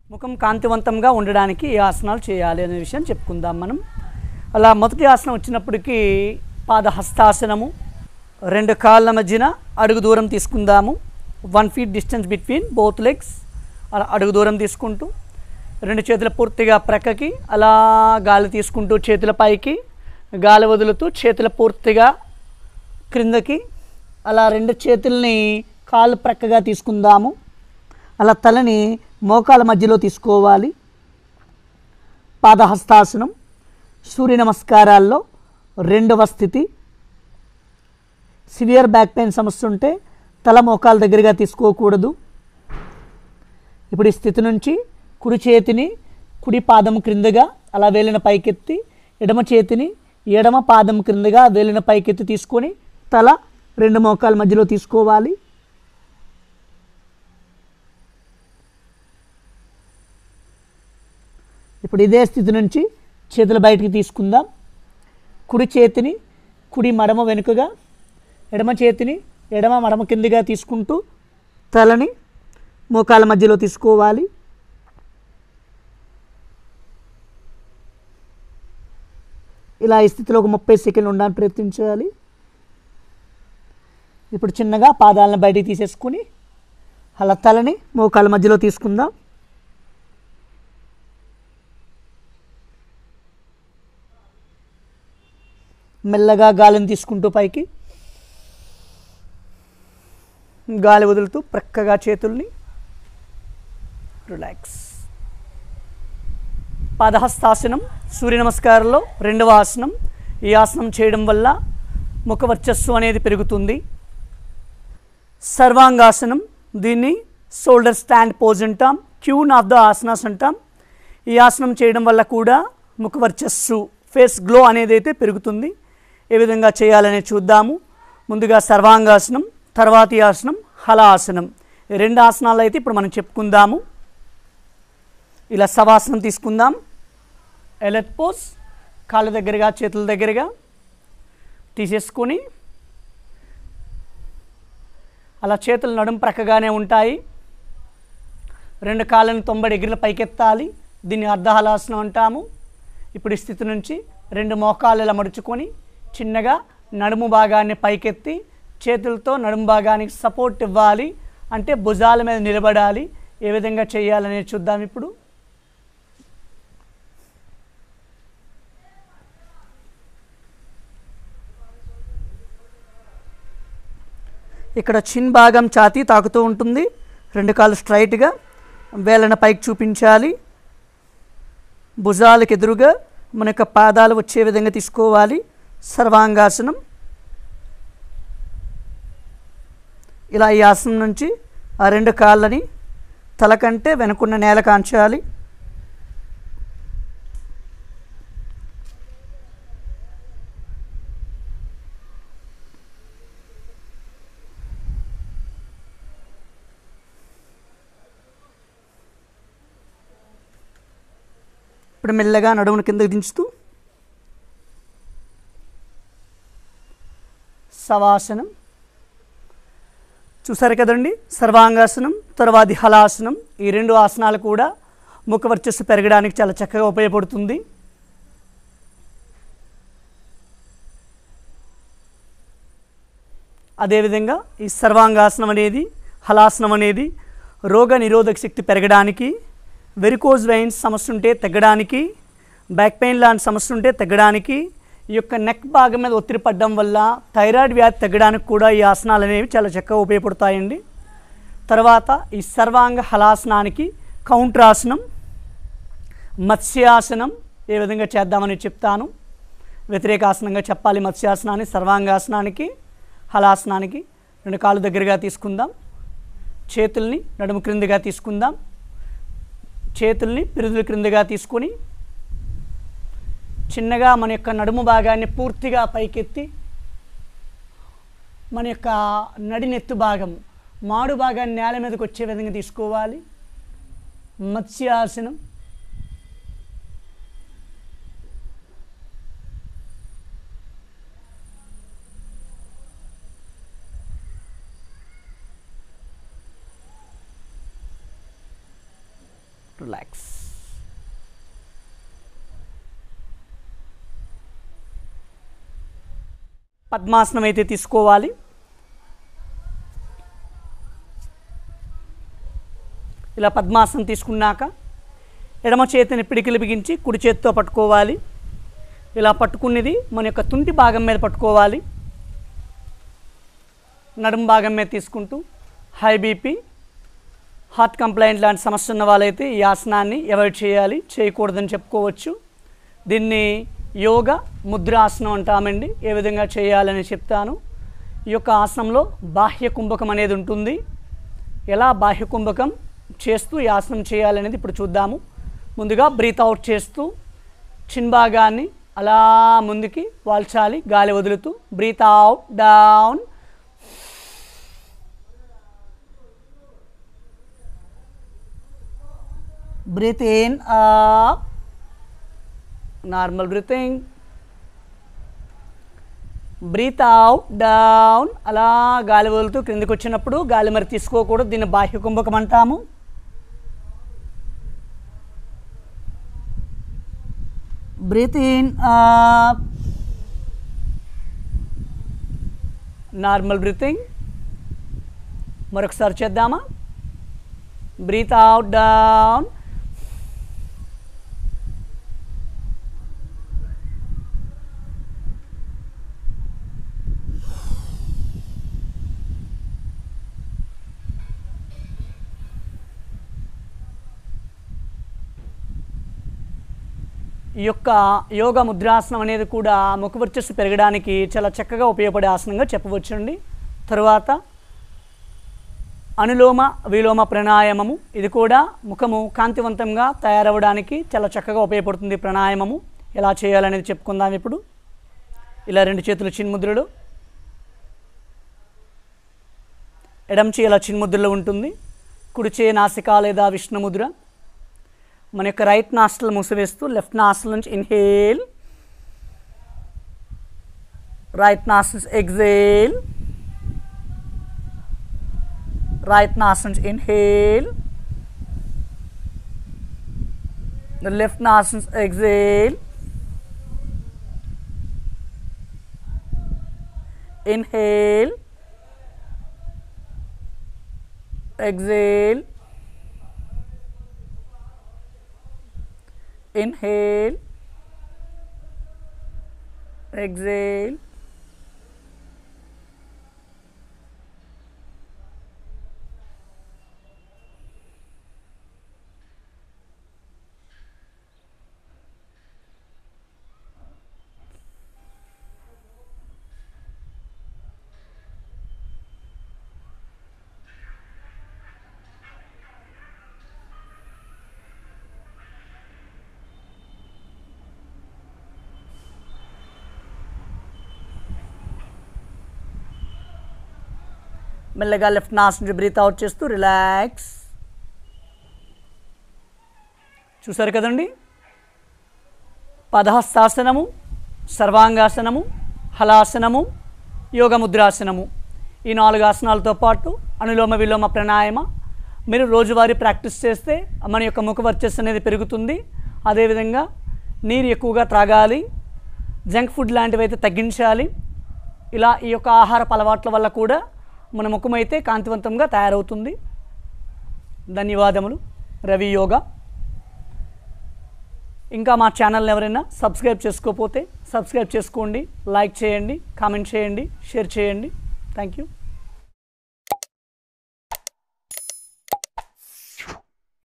ముఖం కాంతివంతంగా ఉండడానికి ఏ ఆసనాలు చేయాలి అనే విషయం చెప్పుకుందాం మనం అలా మొదటి ఆసనం వచ్చినప్పటికీ పాదహస్తాసనము రెండు కాళ్ళ మధ్యన అడుగు దూరం తీసుకుందాము one feet distance between both legs అలా అడుగు దూరం తీసుకుంటూ రెండు చేతుల పూర్తిగా ప్రక్కకి అలా గాలి తీసుకుంటూ చేతుల పైకి గాలి వదులుతూ చేతుల పూర్తిగా క్రిందకి అలా రెండు చేతుల్ని కాళ్ళు ప్రక్కగా తీసుకుందాము అలా తలని మోకాల మధ్యలో తీసుకోవాలి పాదహస్తాసనం సూర్య నమస్కారాల్లో రెండవ స్థితి సివియర్ బ్యాక్ పెయిన్ సమస్య ఉంటే తల మోకాల దగ్గరగా తీసుకోకూడదు ఇప్పుడు ఈ స్థితి నుంచి కుడి చేతిని కుడి పాదం క్రిందగా అలా వేలిన పైకెత్తి ఎడమ చేతిని ఎడమ పాదం క్రిందగా వేలిన పైకెత్తి తీసుకొని తల రెండు మోకాల మధ్యలో తీసుకోవాలి ఇప్పుడు ఇదే స్థితి నుంచి చేతులు బయటికి తీసుకుందాం కుడి చేతిని కుడి మడమ వెనుకగా ఎడమ చేతిని ఎడమ మడమ కిందిగా తీసుకుంటూ తలని మోకాల మధ్యలో తీసుకోవాలి ఇలా ఈ స్థితిలో ఒక ముప్పై సెకండ్లు ఉండడానికి ప్రయత్నించాలి ఇప్పుడు చిన్నగా పాదాలను బయటికి తీసేసుకుని అలా తలని మోకాల మధ్యలో తీసుకుందాం మెల్లగా గాలిని తీసుకుంటూ పైకి గాలి వదులుతూ ప్రక్కగా చేతుల్ని రిలాక్స్ పాదహస్తాసనం సూర్య నమస్కారంలో రెండవ ఆసనం ఈ ఆసనం చేయడం వల్ల ముఖ వర్చస్సు అనేది పెరుగుతుంది సర్వాంగాసనం దీన్ని షోల్డర్ స్టాండ్ పోజ్ అంటాం క్యూన్ ఆఫ్ ద ఆసనాస్ అంటాం ఈ ఆసనం చేయడం వల్ల కూడా ముఖ వర్చస్సు ఫేస్ గ్లో అనేది అయితే పెరుగుతుంది ఏ విధంగా చేయాలనే చూద్దాము ముందుగా సర్వాంగాసనం తర్వాతి ఆసనం హలాసనం ఈ రెండు ఆసనాలు అయితే ఇప్పుడు మనం చెప్పుకుందాము ఇలా సవాసనం తీసుకుందాం ఎలెట్ పోస్ కాళ్ళ దగ్గరగా చేతుల దగ్గరగా తీసేసుకొని అలా చేతులు నడుం ప్రక్కగానే ఉంటాయి రెండు కాళ్ళని తొంభై డిగ్రీల పైకెత్తాలి దీన్ని అర్ధహలాసనం అంటాము ఇప్పుడు ఈ స్థితి నుంచి రెండు మోకాళ్ళు ఇలా మడుచుకొని చిన్నగా నడుము భాగాన్ని పైకెత్తి చేతులతో నడుము భాగానికి సపోర్ట్ ఇవ్వాలి అంటే భుజాల మీద నిలబడాలి ఏ విధంగా చేయాలనేది చూద్దాం ఇప్పుడు ఇక్కడ చిన్ భాగం ఛాతీ తాకుతూ ఉంటుంది రెండు కాళ్ళు స్ట్రైట్గా వేళ్ళన పైకి చూపించాలి భుజాలకు ఎదురుగా మన యొక్క పాదాలు వచ్చే విధంగా తీసుకోవాలి సర్వాంగాసనం ఇలా ఈ ఆసనం నుంచి ఆ రెండు కాళ్ళని తల కంటే వెనుకున్న నేల కాంచాలి ఇప్పుడు మెల్లగా నడుమును కిందకి దించుతూ సవాసనం చూసారు కదండి సర్వాంగాసనం తర్వాతి హలాసనం ఈ రెండు ఆసనాలు కూడా ముఖ వర్చస్సు పెరగడానికి చాలా చక్కగా ఉపయోగపడుతుంది అదేవిధంగా ఈ సర్వాంగాసనం అనేది హలాసనం అనేది రోగ నిరోధక శక్తి పెరగడానికి వెరికోజ్ వెయిన్స్ సమస్య ఉంటే తగ్గడానికి బ్యాక్ పెయిన్ లాంటి సమస్య ఉంటే తగ్గడానికి ఈ యొక్క నెక్ భాగం మీద ఒత్తిడి పడడం వల్ల థైరాయిడ్ వ్యాధి తగ్గడానికి కూడా ఈ ఆసనాలు అనేవి చాలా చక్కగా ఉపయోగపడతాయండి తర్వాత ఈ సర్వాంగ హలాసనానికి కౌంటర్ ఆసనం మత్స్యాసనం ఏ విధంగా చేద్దామని చెప్తాను వ్యతిరేక ఆసనంగా చెప్పాలి మత్స్యాసనాన్ని సర్వాంగాసనానికి హలాసనానికి రెండు కాళ్ళు దగ్గరగా తీసుకుందాం చేతుల్ని నడుము క్రిందిగా తీసుకుందాం చేతుల్ని పిరుదుల క్రిందిగా తీసుకొని చిన్నగా మన యొక్క నడుము భాగాన్ని పూర్తిగా పైకెత్తి మన యొక్క నడినెత్తు భాగం మాడు భాగాన్ని నేల మీదకి వచ్చే విధంగా తీసుకోవాలి మత్స్యాసనం రిలాక్స్ పద్మాసనం అయితే తీసుకోవాలి ఇలా పద్మాసనం తీసుకున్నాక ఎడమ చేతిని పిడికిలు బిగించి కుడి చేతితో పట్టుకోవాలి ఇలా పట్టుకునేది మన యొక్క తుంటి భాగం మీద పట్టుకోవాలి నడుము భాగం మీద తీసుకుంటూ హై బీపీ హార్ట్ కంప్లైంట్ లాంటి సమస్య ఉన్న వాళ్ళైతే ఈ ఆసనాన్ని అవాయిడ్ చేయాలి చేయకూడదని చెప్పుకోవచ్చు దీన్ని యోగ ముద్రాసనం అంటామండి ఏ విధంగా చేయాలని చెప్తాను ఈ యొక్క ఆసనంలో బాహ్య కుంభకం అనేది ఉంటుంది ఎలా బాహ్య కుంభకం చేస్తూ ఈ ఆసనం చేయాలనేది ఇప్పుడు చూద్దాము ముందుగా బ్రీత్ అవుట్ చేస్తూ చిన్ భాగాన్ని అలా ముందుకి వాల్చాలి గాలి వదులుతూ breathe out down breathe in up normal breathing breathe out down అలా గాలి వదులుతూ క్రిందికి వచ్చినప్పుడు గాలి మరి తీసుకోకూడదు దీన్ని బాహ్య కుంభకం అంటాము breathe in up normal breathing మరొకసారి చేద్దామా బ్రీత్ అవుట్ డౌన్ ఈ యొక్క యోగ ముద్రాసనం అనేది కూడా ముఖ వర్చస్సు పెరగడానికి చాలా చక్కగా ఉపయోగపడే ఆసనంగా చెప్పవచ్చండి తరువాత అనులోమ విలోమ ప్రాణాయామము ఇది కూడా ముఖము కాంతివంతంగా తయారవడానికి చాలా చక్కగా ఉపయోగపడుతుంది ఈ ప్రాణాయామము ఎలా చేయాలనేది చెప్పుకుందాం ఇప్పుడు ఇలా రెండు చేతులు చిన్ముద్రలు ఎడం చేయి ఇలా చిన్ముద్రలో ఉంటుంది కుడి చేయి నాసిక లేదా విష్ణుముద్ర మన యొక్క రైట్ నాస్టల్ మూసివేస్తూ లెఫ్ట్ నాస్టల్ నుంచి inhale right nostrils exhale right nostrils inhale the left nostrils exhale inhale exhale inhale exhale మెల్లగా లెఫ్ట్ నాస్ నుంచి బ్రీత్ అవుట్ చేస్తూ రిలాక్స్ చూసారు కదండి పదహస్తాసనము సర్వాంగాసనము హలాసనము యోగ ముద్రాసనము ఈ నాలుగు ఆసనాలతో పాటు అనులోమ విలోమ ప్రాణాయామ మీరు రోజువారీ ప్రాక్టీస్ చేస్తే మన యొక్క ముఖ వర్చస్సు అనేది పెరుగుతుంది అదేవిధంగా నీరు ఎక్కువగా త్రాగాలి జంక్ ఫుడ్ లాంటివి అయితే తగ్గించాలి ఇలా ఈ యొక్క ఆహారపు అలవాట్ల వల్ల కూడా మన ముఖం అయితే కాంతివంతంగా తయారవుతుంది ధన్యవాదములు రవి యోగా ఇంకా మా ఛానల్ని ఎవరైనా సబ్స్క్రైబ్ చేసుకోకపోతే సబ్స్క్రైబ్ చేసుకోండి లైక్ చేయండి కామెంట్ చేయండి షేర్ చేయండి థ్యాంక్ యూ